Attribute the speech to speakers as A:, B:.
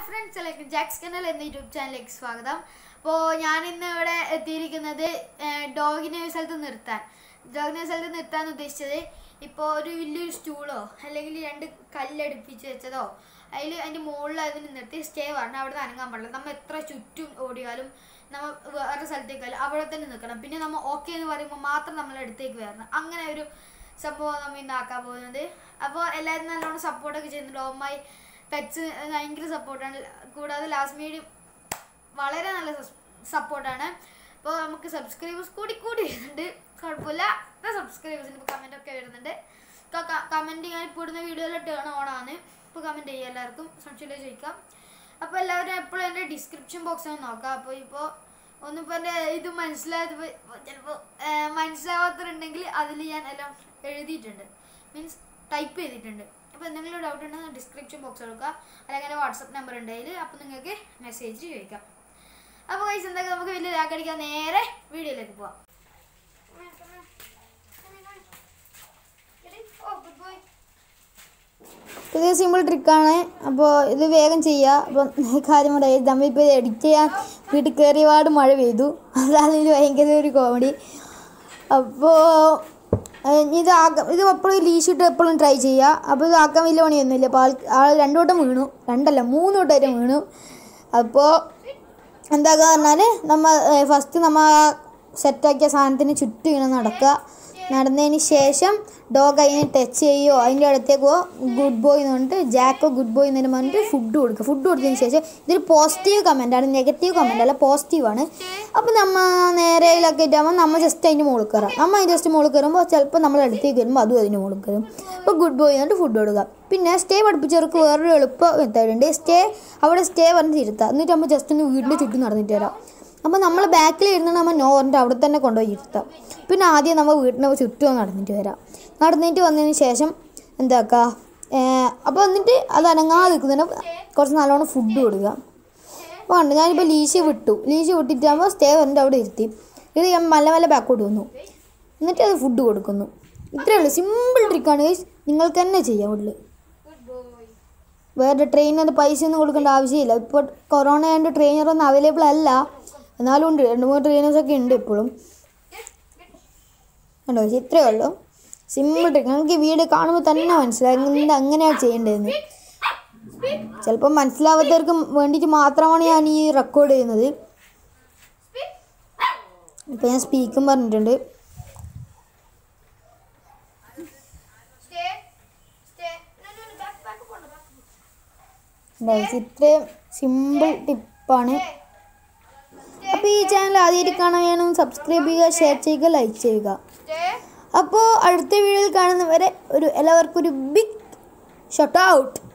A: friends എല്ലാവർക്കും jacks കനൽ എന്ന യൂട്യൂബ് ചാനലിലേക്ക് സ്വാഗതം അപ്പോൾ ഞാൻ ഇന്ന് ഇവിടെ എത്തിയിരിക്കുന്നത് ഡോഗിനെ ഒരു സ്ഥലത്ത് നിർത്താൻ ഡോഗിനെ ഒരു സ്ഥലത്ത് നിർത്താൻ ഉദ്ദേശിച്ചത് ഇപ്പോൾ ഒരു വലിയൊരു സ്റ്റൂളോ അല്ലെങ്കിൽ രണ്ട് കല്ലടുപ്പിച്ച് വെച്ചതോ അതിൽ അതിൻ്റെ മുകളിൽ അതിന് നിർത്തി സ്റ്റേ പറഞ്ഞാൽ അവിടെ നിന്ന് അനങ്ങാൻ പാടില്ല നമ്മൾ എത്ര ചുറ്റും ഓടിയാലും നമ്മൾ വേറെ സ്ഥലത്തേക്ക് അവിടെ തന്നെ നിൽക്കണം പിന്നെ നമ്മൾ ഓക്കെ എന്ന് പറയുമ്പോൾ മാത്രം നമ്മൾ അടുത്തേക്ക് വരണം അങ്ങനെ ഒരു സംഭവം നമ്മൾ ഇന്ന് ആക്കാൻ പോകുന്നത് അപ്പോൾ എല്ലാവരും നല്ലോണം സപ്പോർട്ടൊക്കെ ചെയ്യുന്നുണ്ട് ഓമായി പെറ്റ്സ് ഭയങ്കര സപ്പോർട്ടാണ് കൂടാതെ ലാസ്റ്റ് മീഡിയം വളരെ നല്ല സപ്പോർട്ടാണ് അപ്പോൾ നമുക്ക് സബ്സ്ക്രൈബേഴ്സ് കൂടി കൂടി വരുന്നുണ്ട് കുഴപ്പമില്ല സബ്സ്ക്രൈബേഴ്സിന് ഇപ്പോൾ കമൻ്റ് ഒക്കെ വരുന്നുണ്ട് കമൻറ്റ് ഞാൻ ഇപ്പോൾ ഇടുന്ന വീഡിയോയിൽ ടേൺ ഓൺ ആണ് ഇപ്പോൾ കമൻറ്റ് ചെയ്യുക എല്ലാവർക്കും സംശയമില്ല ചോദിക്കാം അപ്പോൾ എല്ലാവരും എപ്പോഴും എൻ്റെ ഡിസ്ക്രിപ്ഷൻ ബോക്സ് ഒന്ന് നോക്കാം അപ്പോൾ ഇപ്പോൾ ഒന്നിപ്പോൾ എൻ്റെ ഇത് മനസ്സിലായത് ചിലപ്പോൾ മനസ്സിലാവാത്തതുണ്ടെങ്കിൽ അതിൽ ഞാൻ എല്ലാം എഴുതിയിട്ടുണ്ട് മീൻസ് ടൈപ്പ് ചെയ്തിട്ടുണ്ട് അപ്പോൾ എന്തെങ്കിലും ഡൗട്ട് ഉണ്ടെങ്കിൽ ഡിസ്ക്രിപ്ഷൻ ബോക്സ് എടുക്കുക അല്ലെങ്കിൽ എൻ്റെ വാട്സപ്പ് നമ്പർ ഉണ്ട് അതിൽ അപ്പോൾ നിങ്ങൾക്ക് മെസ്സേജ് ചോദിക്കാം അപ്പോൾ കൈസ് എന്തൊക്കെ നമുക്ക് വലിയ ലാക്കടിക്കാൻ നേരെ വീഡിയോയിലേക്ക് പോവാം
B: ഇത് സിമ്പിൾ ട്രിക്കാണ് അപ്പോൾ ഇത് വേഗം ചെയ്യുക അപ്പം കാര്യം കൂടെ നമ്മളിപ്പോൾ എഡിറ്റ് ചെയ്യാൻ വീട്ടിൽ കയറിയ പാട് മഴ പെയ്തു അതാണ് ഇത് ഭയങ്കര ഒരു കോമഡി അപ്പോൾ ഇത് ആക്കാം ഇത് എപ്പോഴും ലീഷിട്ട് എപ്പോഴും ട്രൈ ചെയ്യുക അപ്പോൾ ഇത് ആക്കാൻ വലിയ പണിയൊന്നുമില്ല അപ്പോൾ ആൾ ആൾ രണ്ടു വട്ടം വീണു രണ്ടല്ല മൂന്ന് വട്ടമായിട്ട് വീണു അപ്പോൾ എന്താക്കുക പറഞ്ഞാൽ നമ്മൾ ഫസ്റ്റ് നമ്മൾ സെറ്റാക്കിയ സാധനത്തിന് ചുറ്റും ഇങ്ങനെ നടക്കുക നടന്നതിന് ശേഷം ഡോഗ് അതിനെ ടച്ച് ചെയ്യുകയോ അതിൻ്റെ അടുത്തേക്ക് പോ ഗുഡ് ബോയ് എന്ന് പറഞ്ഞിട്ട് ജാക്കോ ഗുഡ് ബോയ് എന്നതിന് പറഞ്ഞിട്ട് ഫുഡ് കൊടുക്കുക ഫുഡ് കൊടുത്തതിന് ശേഷം ഇതൊരു പോസിറ്റീവ് കമൻ്റാണ് നെഗറ്റീവ് കമൻ്റ് അല്ല പോസിറ്റീവാണ് അപ്പോൾ നമ്മൾ നേരെയിലൊക്കെ ഇട്ടാകുമ്പോൾ നമ്മൾ ജസ്റ്റ് അതിൻ്റെ മുകളിൽ കയറാം നമ്മൾ അതിൻ്റെ ജസ്റ്റ് മുകളിൽ കയറുമ്പോൾ ചിലപ്പോൾ നമ്മൾ അടുത്തേക്ക് വരുമ്പോൾ അതും അതിൻ്റെ മുകളിൽ കയറും അപ്പോൾ ഗുഡ് ബോയ് എന്നിട്ട് ഫുഡ് കൊടുക്കുക പിന്നെ സ്റ്റേ പഠിപ്പിച്ചവർക്ക് വേറൊരു എളുപ്പ മെത്തേഡുണ്ട് സ്റ്റേ അവിടെ സ്റ്റേ പറഞ്ഞ് തിരുത്തുക എന്നിട്ട് നമ്മൾ ജസ്റ്റ് ഒന്ന് വീടിൻ്റെ ചുറ്റും നടന്നിട്ട് വരാം അപ്പോൾ നമ്മൾ ബാക്കിൽ ഇരുന്ന് നമ്മൾ നോ പറഞ്ഞിട്ട് അവിടെ തന്നെ കൊണ്ടുപോയി ഇരുത്താം പിന്നെ ആദ്യം നമ്മൾ വീടിന് ചുറ്റും ഒന്ന് നടന്നിട്ട് വരാം നടന്നിട്ട് വന്നതിന് ശേഷം എന്താക്കുക അപ്പോൾ എന്നിട്ട് അത് അനങ്ങാതെ നിൽക്കുന്നതിന് കുറച്ച് നല്ലോണം ഫുഡ് കൊടുക്കുക അപ്പോൾ ഉണ്ട് ഞാനിപ്പോൾ ലീശ വിട്ടു ലീശ വിട്ടിട്ടാകുമ്പോൾ സ്റ്റേ പറഞ്ഞിട്ട് അവിടെ ഇരുത്തി ഇത് ഞാൻ മല്ല മല്ല ബാക്കോട്ട് വന്നു എന്നിട്ട് അത് ഫുഡ് കൊടുക്കുന്നു ഇത്രയേ ഉള്ളൂ സിമ്പിൾ ട്രിക്കാണ് ഗൈസ് നിങ്ങൾക്ക് തന്നെ ചെയ്യാം ഉള്ളു
A: ഗുഡ് ബോയ്
B: വേറെ ട്രെയിനത് പൈസ ഒന്നും കൊടുക്കേണ്ട ആവശ്യമില്ല ഇപ്പോൾ കൊറോണ ആയതുകൊണ്ട് ട്രെയിനറൊന്നും അവൈലബിൾ അല്ല എന്നാലും ഉണ്ട് രണ്ട് മൂന്ന് ട്രെയിനേഴ്സൊക്കെ ഉണ്ട് ഇപ്പോഴും കണ്ടോ പക്ഷേ ഇത്രയേ ഉള്ളൂ സിമ്പിൾ ട്രിക്ക് നിങ്ങൾക്ക് ഈ വീഡിയോ കാണുമ്പോൾ തന്നെ മനസ്സിലാകും ഇത് അങ്ങനെയാണ് ചെയ്യേണ്ടതെന്ന് ചിലപ്പോൾ മനസ്സിലാവാത്തവർക്ക് വേണ്ടിയിട്ട് മാത്രമാണ് ഞാൻ ഈ റെക്കോർഡ് ചെയ്യുന്നത് ഇപ്പോൾ ഞാൻ സ്പീക്കും പറഞ്ഞിട്ടുണ്ട്
A: സ്റ്റേ സ്റ്റേ ബാക്ക് ബാക്ക് പോകണ്ട ബാക്ക്
B: ഉണ്ടാവും ഇത്രയും സിമ്പിൾ ടിപ്പാണ് അപ്പോൾ ഈ ചാനൽ ആദ്യമായിട്ട് കാണാൻ വേണം സബ്സ്ക്രൈബ് ചെയ്യുക ഷെയർ ചെയ്യുക ലൈക്ക് ചെയ്യുക
A: സ്റ്റേ
B: അപ്പോൾ അടുത്ത വീഡിയോയിൽ കാണുന്നവരെ ഒരു എല്ലാവർക്കും ഒരു ബിഗ് ഷോട്ട് ഔട്ട്